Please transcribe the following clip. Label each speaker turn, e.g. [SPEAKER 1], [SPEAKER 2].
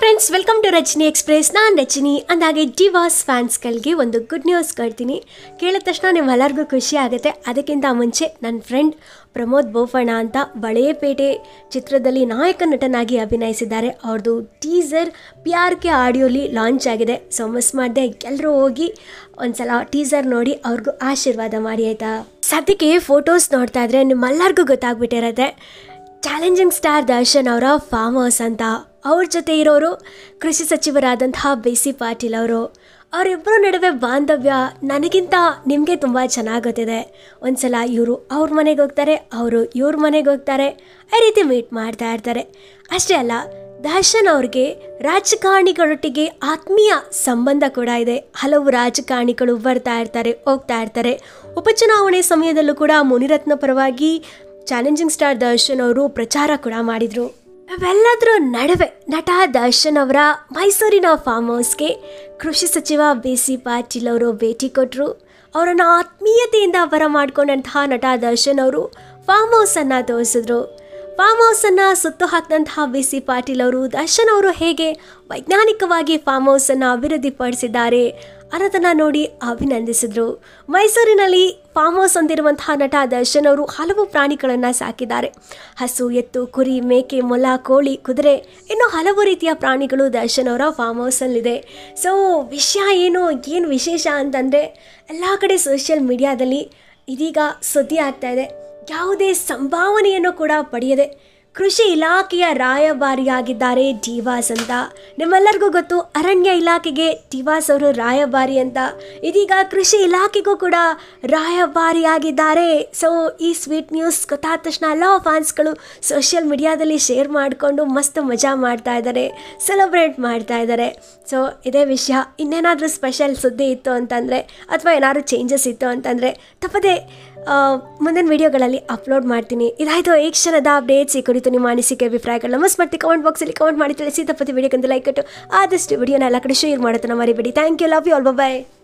[SPEAKER 1] friends welcome to Rajini express ನಾನು ರಜನಿ ಅಂದಾಗೆ ಡಿವಾಸ್ ಫ್ಯಾನ್ಸ್ಗಳಿಗೆ ಒಂದು ಗುಡ್ ನ್ಯೂಸ್ ಕೊಡ್ತೀನಿ ಕೇಳಿದ ತಕ್ಷಣ ನಿಮ್ಮೆಲ್ಲರಿಗೂ ಖುಷಿ ಆಗುತ್ತೆ ಅದಕ್ಕಿಂತ ಮುಂಚೆ ನನ್ನ ಫ್ರೆಂಡ್ ಪ್ರಮೋದ್ ಬೋಫಣ್ಣ ಅಂತ ಬಳೆಯಪೇಟೆ ಚಿತ್ರದಲ್ಲಿ ನಾಯಕ ನಟನಾಗಿ ಅಭಿನಯಿಸಿದ್ದಾರೆ ಅವ್ರದ್ದು ಟೀಸರ್ ಪಿ ಆರ್ ಕೆ ಆಡಿಯೋಲಿ ಲಾಂಚ್ ಆಗಿದೆ ಸೊ ಮಿಸ್ ಮಾಡದೆ ಎಲ್ಲರೂ ಹೋಗಿ ಒಂದ್ಸಲ ಟೀಸರ್ ನೋಡಿ ಅವ್ರಿಗೂ ಆಶೀರ್ವಾದ ಮಾಡಿ ಆಯಿತಾ ಸದ್ಯಕ್ಕೆ ಫೋಟೋಸ್ ನೋಡ್ತಾ ಇದ್ರೆ ನಿಮ್ಮೆಲ್ಲರಿಗೂ ಗೊತ್ತಾಗ್ಬಿಟ್ಟಿರತ್ತೆ ಚಾಲೆಂಜಿಂಗ್ ಸ್ಟಾರ್ ದರ್ಶನ್ ಅವರ ಫಾರ್ಮ್ ಹೌಸ್ ಅಂತ ಅವ್ರ ಜೊತೆ ಇರೋರು ಕೃಷಿ ಸಚಿವರಾದಂತಹ ಬಿ ಸಿ ಪಾಟೀಲ್ ಅವರು ಅವರಿಬ್ಬರ ನಡುವೆ ಬಾಂಧವ್ಯ ನನಗಿಂತ ನಿಮಗೆ ತುಂಬ ಚೆನ್ನಾಗಿ ಗೊತ್ತಿದೆ ಒಂದ್ಸಲ ಇವರು ಅವ್ರ ಮನೆಗೆ ಹೋಗ್ತಾರೆ ಅವರು ಇವ್ರ ಮನೆಗೆ ಹೋಗ್ತಾರೆ ಈ ರೀತಿ ಮೀಟ್ ಮಾಡ್ತಾ ಇರ್ತಾರೆ ಅಷ್ಟೇ ಅಲ್ಲ ದರ್ಶನ್ ಅವ್ರಿಗೆ ರಾಜಕಾರಣಿಗಳೊಟ್ಟಿಗೆ ಆತ್ಮೀಯ ಸಂಬಂಧ ಕೂಡ ಇದೆ ಹಲವು ರಾಜಕಾರಣಿಗಳು ಬರ್ತಾ ಇರ್ತಾರೆ ಹೋಗ್ತಾ ಇರ್ತಾರೆ ಉಪಚುನಾವಣೆ ಸಮಯದಲ್ಲೂ ಕೂಡ ಮುನಿರತ್ನ ಪರವಾಗಿ ಚಾಲೆಂಜಿಂಗ್ ಸ್ಟಾರ್ ದರ್ಶನ್ ಅವರು ಪ್ರಚಾರ ಕೂಡ ಮಾಡಿದರು ಅವೆಲ್ಲದರ ನಡುವೆ ನಟ ದರ್ಶನ್ ಅವರ ಮೈಸೂರಿನ ಫಾರ್ಮ್ ಹೌಸ್ಗೆ ಕೃಷಿ ಸಚಿವ ಬಿ ಸಿ ಪಾಟೀಲ್ ಅವರು ಭೇಟಿ ಕೊಟ್ಟರು ಅವರನ್ನು ಆತ್ಮೀಯತೆಯಿಂದ ಬರಮಾಡ್ಕೊಂಡಂತಹ ನಟ ದರ್ಶನ್ ಅವರು ಫಾರ್ಮ್ ಹೌಸನ್ನು ತೋರಿಸಿದ್ರು ಫಾರ್ಮ್ ಹೌಸನ್ನು ಸುತ್ತು ಹಾಕಿದಂತಹ ಬಿ ಸಿ ಪಾಟೀಲ್ ಅವರು ದರ್ಶನ್ ಅವರು ಹೇಗೆ ವೈಜ್ಞಾನಿಕವಾಗಿ ಫಾರ್ಮ್ ಹೌಸನ್ನು ಅಭಿವೃದ್ಧಿಪಡಿಸಿದ್ದಾರೆ ಅನ್ನೋದನ್ನು ನೋಡಿ ಅಭಿನಂದಿಸಿದ್ರು ಮೈಸೂರಿನಲ್ಲಿ ಫಾರ್ಮ್ ಹೌಸ್ ಹೊಂದಿರುವಂತಹ ನಟ ದರ್ಶನ್ ಅವರು ಹಲವು ಪ್ರಾಣಿಗಳನ್ನು ಸಾಕಿದ್ದಾರೆ ಹಸು ಎತ್ತು ಕುರಿ ಮೇಕೆ ಮೊಲ ಕೋಳಿ ಕುದುರೆ ಇನ್ನೂ ಹಲವು ರೀತಿಯ ಪ್ರಾಣಿಗಳು ದರ್ಶನ್ ಅವರ ಫಾರ್ಮ್ ಹೌಸಲ್ಲಿದೆ ಸೊ ವಿಷಯ ಏನು ಏನು ವಿಶೇಷ ಅಂತಂದರೆ ಎಲ್ಲ ಕಡೆ ಸೋಷಿಯಲ್ ಮೀಡಿಯಾದಲ್ಲಿ ಇದೀಗ ಸುದ್ದಿ ಆಗ್ತಾ ಇದೆ ಯಾವುದೇ ಸಂಭಾವನೆಯನ್ನು ಕೂಡ ಪಡೆಯದೆ ಕೃಷಿ ಇಲಾಖೆಯ ರಾಯಭಾರಿಯಾಗಿದ್ದಾರೆ ಡಿವಾಸ್ ಅಂತ ನಿಮ್ಮೆಲ್ಲರಿಗೂ ಗೊತ್ತು ಅರಣ್ಯ ಇಲಾಖೆಗೆ ಡಿವಾಸ್ ಅವರು ರಾಯಭಾರಿ ಅಂತ ಇದೀಗ ಕೃಷಿ ಇಲಾಖೆಗೂ ಕೂಡ ರಾಯಭಾರಿಯಾಗಿದ್ದಾರೆ ಸೊ ಈ ಸ್ವೀಟ್ ನ್ಯೂಸ್ ಗೊತ್ತಾದ ತಕ್ಷಣ ಎಲ್ಲ ಫ್ಯಾನ್ಸ್ಗಳು ಸೋಷಿಯಲ್ ಮೀಡಿಯಾದಲ್ಲಿ ಶೇರ್ ಮಾಡಿಕೊಂಡು ಮಸ್ತ್ ಮಜಾ ಮಾಡ್ತಾ ಇದ್ದಾರೆ ಸೆಲೆಬ್ರೇಟ್ ಮಾಡ್ತಾ ಇದ್ದಾರೆ ಸೊ ಇದೇ ವಿಷಯ ಇನ್ನೇನಾದರೂ ಸ್ಪೆಷಲ್ ಸುದ್ದಿ ಇತ್ತು ಅಂತಂದರೆ ಅಥವಾ ಏನಾದರೂ ಚೇಂಜಸ್ ಇತ್ತು ಅಂತಂದರೆ ತಪ್ಪದೇ ಆ, ಮುಂದಿನ ವಿಡಿಯೋಗಳಲ್ಲಿ ಅಪ್ಲೋಡ್ ಮಾಡ್ತೀನಿ ಇದಾಯಿತು ಈ ಕ್ಷಣದ ಅಪ್ಡೇಟ್ಸ್ ಈ ಕುರಿತು ನಿಮ್ಮ ಅನಿಸಿಕೆ ಅಭಿಪ್ರಾಯಗಳನ್ನ ಮಸ್ ಮಾಡ್ತಿ ಕಮೆಂಟ್ ಬಾಕ್ಸಲ್ಲಿ ಕಮೆಂಟ್ ಮಾಡಿ ತಿಳಿಸಿ ತಪ್ಪದೆ ವಿಡಿಯೋಕ್ಕೊಂದು ಲೈಕ್ ಕೊಟ್ಟು ಆದಷ್ಟು ವಿಡಿಯೋನ ಎಲ್ಲ ಕಡೆ ಶೇರ್ ಮಾಡೋದನ್ನ ಮರಿಬೇಡಿ thank you love you all bye